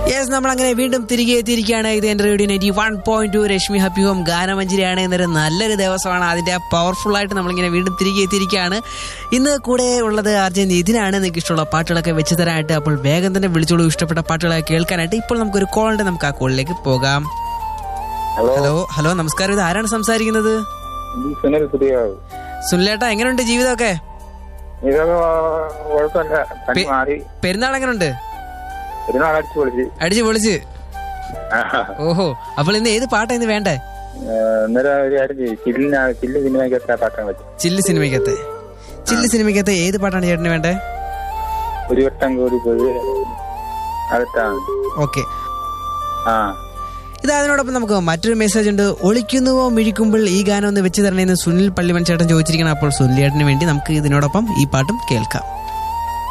yes നമ്മൾ അങ്ങനെ വീണ്ടും തിരികെ എത്തിയിരിക്കുകയാണ് ഇത് എന്റെ radio ninety one point two Rashmi happy home ഗാനമഞ്ജരിയാണ് എന്നൊരു നല്ലൊരു ദിവസമാണ് അതിന്റെ പവർഫുൾ ആയിട്ട് നമ്മളിങ്ങനെ വീണ്ടും തിരികെ എത്തിയിരിക്കുകയാണ് ഇന്ന് കൂടെ ഉള്ളത് അർജൻ ഇതിനാണ് നിങ്ങൾക്ക് ഇഷ്ടമുള്ള പാട്ടുകളൊക്കെ വെച്ച് തരാനായിട്ട് അപ്പോൾ വേഗം തന്നെ വിളിച്ചോളൂ ഇഷ്ടപ്പെട്ട പാട്ടുകളൊക്കെ കേൾക്കാനായിട്ട് ഇപ്പോൾ നമുക്കൊരു കോൾ ഉണ്ട് നമുക്ക് ആ കോളിലേക്ക് പോകാം ഹലോ ഹലോ ഹലോ നമസ്കാരം ഇത് ആരാണ് സംസാരിക്കുന്നത് ഇത് സുനിൽ പുതിയാവ് സുനിലേട്ടാ എങ്ങനെയുണ്ട് ജീവിതമൊക്കെ ഇതൊക്കെ കുഴപ്പമില്ല പനി പി- മാറി പെരുന്നാൾ എങ്ങനെയുണ്ട് പെരുന്നാൾ അടിച്ചു പൊളിച്ച് അടിച്ച് പൊളിച്ച് ഓഹോ അപ്പോൾ ഇന്ന് ഏത് പാട്ടാ ഇന്ന് വേണ്ടേ അന്നേരം ഒരു കാര്യം ചെയ്യും ചില്ലിന് ചില്ല് സിനിമയ്ക്കൊക്കെ പാട്ടാൻ പറ്റും ചില്ല് സിനിമയ്ക്കത്തെ ചില്ല് സിനിമയ്ക്കത്തെ ഏത് പാട്ടാണ് ചേട്ടന് വേണ്ടേ ഒരു വട്ടം കൂടി പോയി അടുത്താണ് ഓക്കെ ആ ഇത് അതിനോടൊപ്പം നമുക്ക് മറ്റൊരു മെസ്സേജ് ഉണ്ട് ഒളിക്കുന്നുവോ മിഴിക്കുമ്പോൾ ഈ ഗാനം ഒന്ന് വെച്ച് തരണേന്ന് സുനിൽ പള്ളിമൺ ചേട്ടൻ ചോദിച്ചിരിക്കണം അപ്പോൾ സുനിൽ ചേട്ടന് വേണ്ടി നമുക്ക് ഇതിനോടൊപ്പം ഈ പാട്ടും കേൾക്കാം